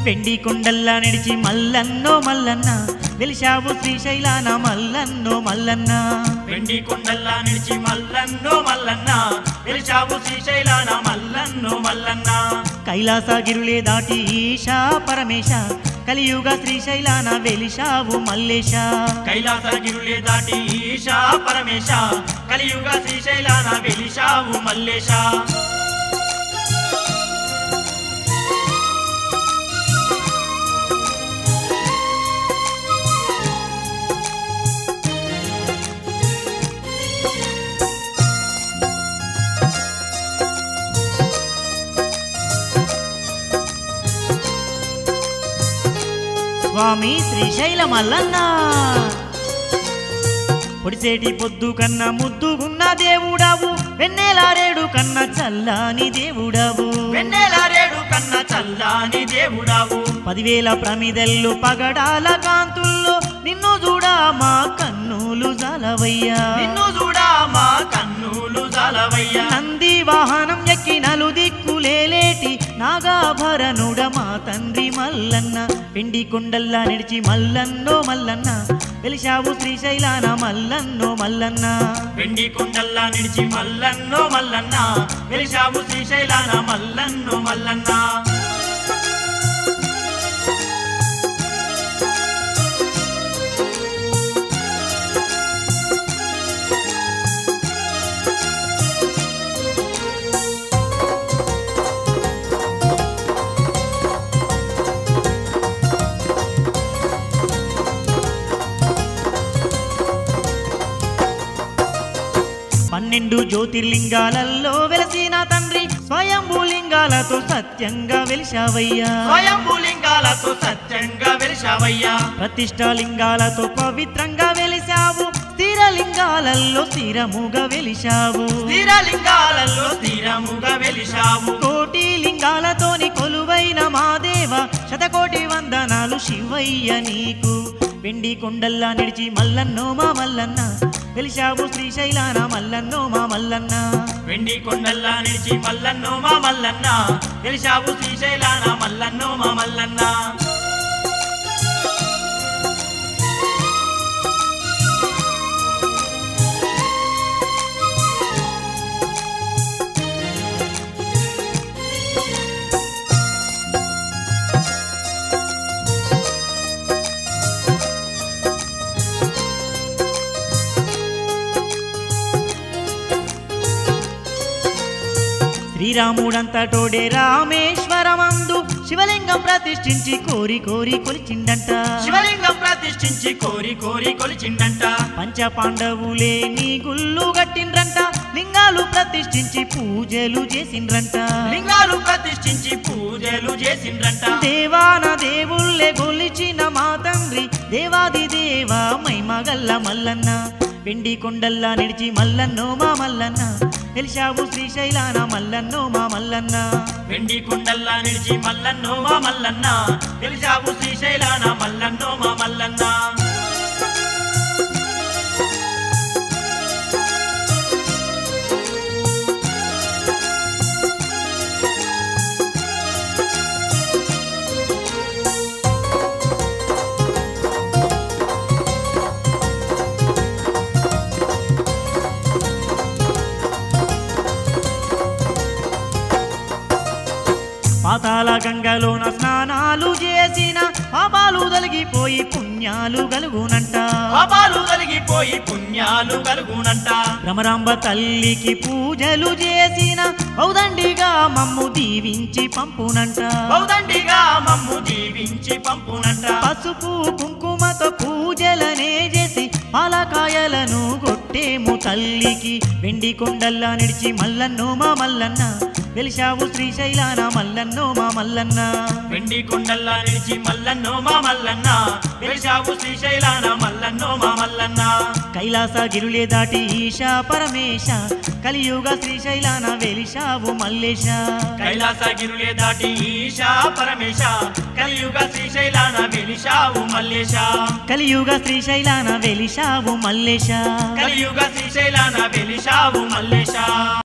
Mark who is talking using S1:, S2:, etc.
S1: వెండి కొండల్లా నడిచి మల్లన్నో మల్లన్న వెలిశావు శ్రీశైలాన మల్లన్నో మల్లన్న
S2: వెండి కొండల్లా నిలిచి మల్లన్నో మల్లన్న వెలిచావు శ్రీశైలాన మల్లన్నో మల్లన్న
S1: కైలాసగిరులే దాటి ఈశా పరమేశ కలియుగ శ్రీశైలాన వెలిశావు మల్లేశ
S2: కైలాసగిరులే దాటి ఈశా పరమేశ కలియుగ శ్రీశైలాన వెలిశావు మల్లేశ
S1: స్వామి శ్రీశైల మల్లన్న పొడిసేటి పొద్దు కన్నా ముద్దుగున్న దేవుడావు వెన్నెలారేడు కన్నా చల్లాని దేవుడావు
S2: వెన్నెలారేడు కన్న చల్లాని దేవుడావు
S1: పదివేల ప్రమిదల్లు పగడాల కాంతుల్లో నిన్ను చూడా మా కన్నులు జాలవయ్యా
S2: నిన్ను చూడా మా కన్నులు జాలవయ్యా
S1: నంది వాహనం ఎక్కి నలు దిక్కులేలేటి నాగాభరణుడ మా తండ్రి మల్లన్న పిండి కొండల్లా నిడిచి మల్లన్నో మల్లన్న వెలిశావు శ్రీశైలాన మల్లన్నో మల్లన్న
S2: వెండి కొండల్లా నిడిచి మల్లన్నో మల్లన్న వెలిశావు శ్రీశైలాన మల్లన్నో మల్లన్న
S1: పన్నెండు జ్యోతిర్లింగాలలో వెలసిన తండ్రి స్వయంభూలింగాలతో సత్యంగా వెలిశావయ్యా
S2: స్వయంభూలింగాలతో సత్యంగా వెలిశావయ్యా
S1: ప్రతిష్టాలింగాలతో పవిత్రంగా వెలిశావు స్థిరలింగాలలో స్థిరముగా వెలిశావు
S2: స్థిరలింగాలలో స్థిరముగా వెలిశావు
S1: కోటి లింగాలతోని కొలువైన మా దేవ శతకోటి వందనాలు శివయ్య నీకు వెండి కొండల్లా నిడిచి మల్లన్నో మా మల్లన్న వెలిశావు శ్రీశైలాన మల్లన్నో మా మల్లన్న
S2: వెండి కొండల్లా నిలిచి మల్లన్నో మా మల్లన్న వెలిశావు శ్రీశైలాన మల్లన్నో మా మల్లన్న
S1: శ్రీరాముడంతటోడే రామేశ్వరమందు శివలింగం ప్రతిష్ఠించి కోరి కోరి కొలిచిండంట
S2: శివలింగం ప్రతిష్ఠించి కోరి కోరి కొలిచిండంట
S1: పంచ పాండవులే నీ గుళ్ళు కట్టిండ్రంట లింగాలు ప్రతిష్ఠించి పూజలు చేసిండ్రంట
S2: లింగాలు ప్రతిష్ఠించి పూజలు చేసిండ్రంట
S1: దేవాన దేవుళ్ళే గొలిచిన మా తండ్రి దేవాది దేవా మైమగల్ల మల్లన్న వెండి కొండల్లా నిడిచి మల్లన్నో మా మల్లన్న వెలిశావు శ్రీశైలాన మల్లన్నో మా మల్లన్న
S2: వెండి కొండల్లా నిలిచి మల్లన్నో మా మల్లన్న వెలిశావు శ్రీశైలాన మల్లన్నో మా మల్లన్న
S1: పాతాల గంగలోన స్నానాలు చేసిన పాపాలు తొలగిపోయి పుణ్యాలు గలుగునంట
S2: పాపాలు కలిగిపోయి పుణ్యాలు కలుగునంట
S1: భ్రమరాంబ తల్లికి పూజలు చేసిన ఔదండిగా మమ్ము దీవించి పంపునంట
S2: బౌదండిగా మమ్ము జీవించి పంపునంట
S1: పసుపు కుంకుమతో పూజలనే చేసి పాలకాయలను కొట్టేము తల్లికి వెండి కొండల్లా నిడిచి మల్లన్నో మా మల్లన్న వెలిశావు శ్రీశైలాన మల్లన్నో మా మల్లన్న
S2: వెండి కొండల్లా నిలిచి మల్లన్నో మా మల్లన్న వెలిశావు శ్రీశైలాన మల్లన్నో మా మల్లన్న
S1: కైలాస గిరులే దాటి ఈశా పరమేశ కలియుగ శ్రీశైలాన వెలిశావు మల్లేశ
S2: కైలాసగిరులే దాటి ఈశా పరమేశ కలియుగ శ్రీశైలాన వెలిశావు మల్లేశ
S1: కలియుగ శ్రీశైలాన వెలిశావు మల్లేశ
S2: కలియుగ శ్రీశైలాన వెలిశావు మల్లేశ